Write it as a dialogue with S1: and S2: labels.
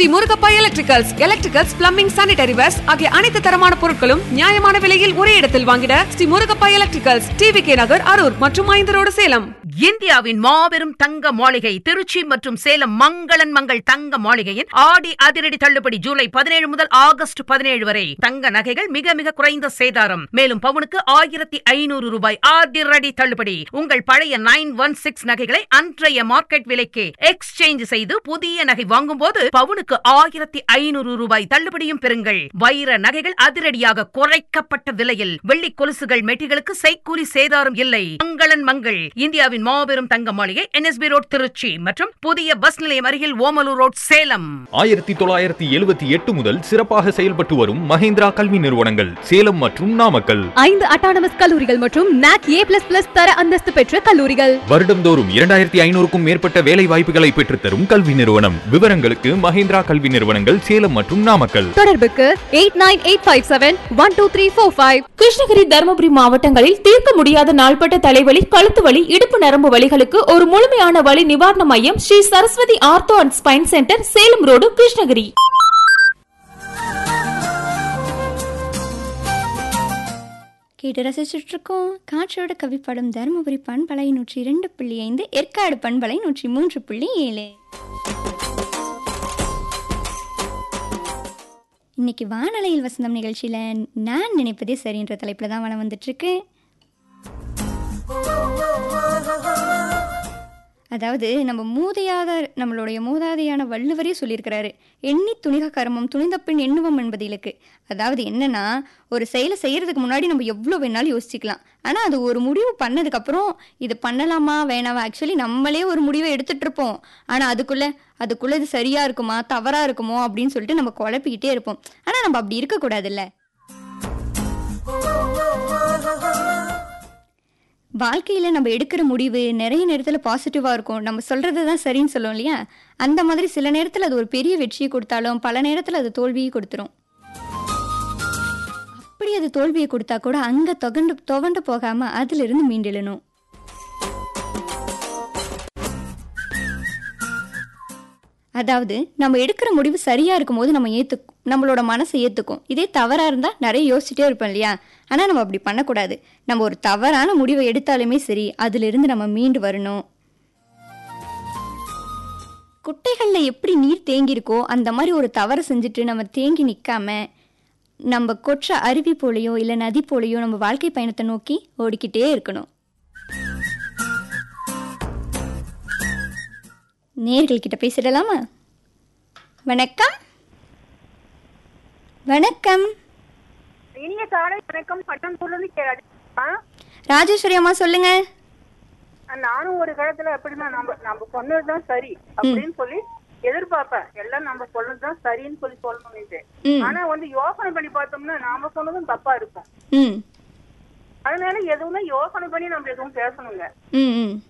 S1: Sri Murugappa electricals electricals plumbing sanitary wares ஆகிய அனைத்து தரமான பொருட்களும் நியாயமான விலையில் ஒரே இடத்தில் வாங்கிட Shri Murugappa electricals TV K Nagar Arur மற்றும் ஐந்து ரோடு சேலம்
S2: இந்தியாவின் மாபெரும் தங்க மாளிகை திருச்சி மற்றும் சேலம் மங்களன் மங்கள் தங்க மாளிகையின் ஆடி அதிரடி தள்ளுபடி ஜூலை பதினேழு முதல் ஆகஸ்ட் பதினேழு வரை தங்க நகைகள் மிக மிக குறைந்த சேதாரம் மேலும் பவுனுக்கு ஆயிரத்தி ஐநூறு ரூபாய் அதிரடி தள்ளுபடி உங்கள் பழைய நைன் ஒன் சிக்ஸ் நகைகளை அன்றைய மார்க்கெட் விலைக்கு எக்ஸ்சேஞ்ச் செய்து புதிய நகை வாங்கும் போது பவுனுக்கு ஆயிரத்தி ஐநூறு ரூபாய் தள்ளுபடியும் பெறுங்கள் வைர நகைகள் அதிரடியாக குறைக்கப்பட்ட விலையில் வெள்ளி கொலுசுகள் மெட்டிகளுக்கு செய்கூலி சேதாரம் இல்லை மங்களன் மங்கள் இந்தியாவின் மாபெரும் தங்க மாளிகை என்எஸ்பி ரோட் திருச்சி மற்றும் புதிய பஸ் நிலையம் அருகில் ஓமலூர் ரோட் சேலம்
S3: ஆயிரத்தி தொள்ளாயிரத்தி எழுபத்தி எட்டு முதல் சிறப்பாக செயல்பட்டு வரும் மஹேந்திரா கல்வி நிறுவனங்கள் சேலம் மற்றும் நாமக்கல்
S4: ஐந்து அட்டானமஸ் கல்லூரிகள் மற்றும் நாக் ஏ பிளஸ் பிளஸ் தர அந்தஸ்து பெற்ற கல்லூரிகள்
S3: வருடம்தோறும் இரண்டாயிரத்தி ஐநூறுக்கும் மேற்பட்ட வேலை வாய்ப்புகளை பெற்றுத்தரும் கல்வி நிறுவனம் விவரங்களுக்கு மஹேந்திரா கல்வி நிறுவனங்கள் சேலம் மற்றும் நாமக்கல்
S4: தொடர்புக்கு eight nine eight five seven one two three four five
S5: Krishnagiri Dharmapuri மாவட்டங்களில் தீர்க்க முடியாத நாள்பட்ட தலைவலி கழுத்து வலி இடுப்பு நரம்பு வலிகளுக்கு ஒரு முழுமையான வலி நிவாரண மையம் Shri Saraswathi ortho and spine centre Salem road Krishnagiri
S6: கேட்டு ரசிச்சுட்டு இருக்கோம் காற்றோட கவிப்படம் தருமபுரி பண்பலை நூற்றி இரண்டு புள்ளி ஐந்து ஏற்காடு பண்பலை நூற்றி மூன்று புள்ளி ஏழு இன்னைக்கு வானலையில் வசந்தம் நிகழ்ச்சியில் நான் நினைப்பதே சரின்ற தலைப்பில் தான் வளம் வந்துட்டுருக்கு அதாவது நம்ம மூதையாக நம்மளுடைய மூதாதையான வள்ளுவரே சொல்லியிருக்கிறாரு எண்ணி துணிக கர்மம் துணிந்த பின் எண்ணுவம் என்பது இலக்கு அதாவது என்னன்னா ஒரு செயலை செய்யறதுக்கு முன்னாடி நம்ம எவ்வளோ வேணாலும் யோசிச்சுக்கலாம் ஆனால் அது ஒரு முடிவு பண்ணதுக்கப்புறம் இது பண்ணலாமா வேணாமா ஆக்சுவலி நம்மளே ஒரு முடிவை எடுத்துட்டு இருப்போம் ஆனால் அதுக்குள்ள அதுக்குள்ள இது சரியா இருக்குமா தவறா இருக்குமோ அப்படின்னு சொல்லிட்டு நம்ம குழப்பிக்கிட்டே இருப்போம் ஆனால் நம்ம அப்படி இருக்கக்கூடாதுல்ல வாழ்க்கையில் நம்ம எடுக்கிற முடிவு நிறைய நேரத்தில் பாசிட்டிவாக இருக்கும் நம்ம சொல்கிறது தான் சரின்னு சொல்லுவோம் இல்லையா அந்த மாதிரி சில நேரத்தில் அது ஒரு பெரிய வெற்றியை கொடுத்தாலும் பல நேரத்தில் அது தோல்வியை கொடுத்துரும் அப்படி அது தோல்வியை கொடுத்தா கூட அங்கே தொகண்டு துவண்டு போகாமல் அதிலிருந்து மீண்டெழணும் அதாவது நம்ம எடுக்கிற முடிவு சரியாக இருக்கும்போது நம்ம ஏற்று நம்மளோட மனசை ஏற்றுக்கும் இதே தவறாக இருந்தால் நிறைய யோசிச்சுட்டே இருப்போம் இல்லையா ஆனால் நம்ம அப்படி பண்ணக்கூடாது நம்ம ஒரு தவறான முடிவை எடுத்தாலுமே சரி அதிலிருந்து நம்ம மீண்டு வரணும் குட்டைகளில் எப்படி நீர் தேங்கியிருக்கோ அந்த மாதிரி ஒரு தவறை செஞ்சுட்டு நம்ம தேங்கி நிற்காம நம்ம கொற்ற அருவி போலையோ இல்லை நதி போலையோ நம்ம வாழ்க்கை பயணத்தை நோக்கி ஓடிக்கிட்டே இருக்கணும் நேர்கள் கிட்ட பேசிடலாமா வணக்கம் வணக்கம்
S7: இனிய காலை வணக்கம் பட்டணத்தூர்லேருந்து கேட்கா
S6: ராஜேஸ்வரி அம்மா சொல்லுங்க
S7: நானும் ஒரு காலத்துல எப்படின்னா நம்ம நம்ம சொன்னதுதான் சரி அப்படின்னு சொல்லி எதிர்பார்ப்பேன் எல்லாம் நம்ம சொன்னதுதான் சரின்னு சொல்லி சொல்லணும்னுட்டு
S6: ம்.
S7: ஆனா வந்து யோசனை பண்ணி பார்த்தோம்னா நாம சொன்னதும் தப்பா இருக்கும்
S6: ம்
S7: அதனால எதுவுமே யோசனை பண்ணி நம்ம எதுவும் பேசணுங்க
S6: ம் ம்